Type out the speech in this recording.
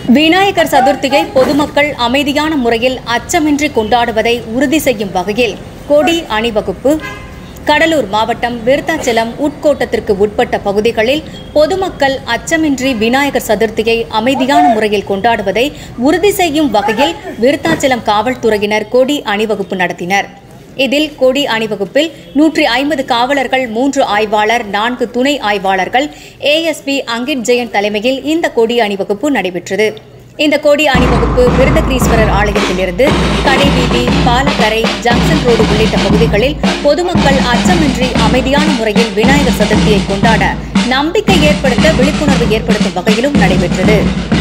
விநாயகர் சதுர்த்தியை பொதுமக்கள் அமைதியான முறையில் அச்சமின்றி கொண்டாடுவதை உறுதி செய்யும் வகையில் கொடி அணிவகுப்பு கடலூர் மாவட்டம் விருத்தாச்சலம் உட்கோட்டத்திற்கு உட்பட்ட பகுதிகளில் பொதுமக்கள் அச்சமின்றி விநாயகர் சதுர்த்தியை அமைதியான முறையில் கொண்டாடுவதை உறுதி செய்யும் வகையில் விருத்தாச்சலம் காவல்துறையினர் கொடி அணிவகுப்பு நடத்தினர் இதில் கொடி அணிவகுப்பில் நூற்றி ஐம்பது காவலர்கள் மூன்று ஆய்வாளர் நான்கு துணை ஆய்வாளர்கள் ஏஎஸ்பி அங்கிட் ஜெயன் தலைமையில் இந்த கொடி அணிவகுப்பு நடைபெற்றது இந்த கொடி அணிவகுப்பு விருதகிரீஸ்வரர் ஆலயத்திலிருந்து கடைவீதி பாலக்கரை ஜங்ஷன் ரோடு உள்ளிட்ட பகுதிகளில் பொதுமக்கள் அச்சமின்றி அமைதியான முறையில் விநாயகர் சதுர்த்தியை கொண்டாட நம்பிக்கை ஏற்படுத்த விழிப்புணர்வு ஏற்படுத்தும் வகையிலும் நடைபெற்றது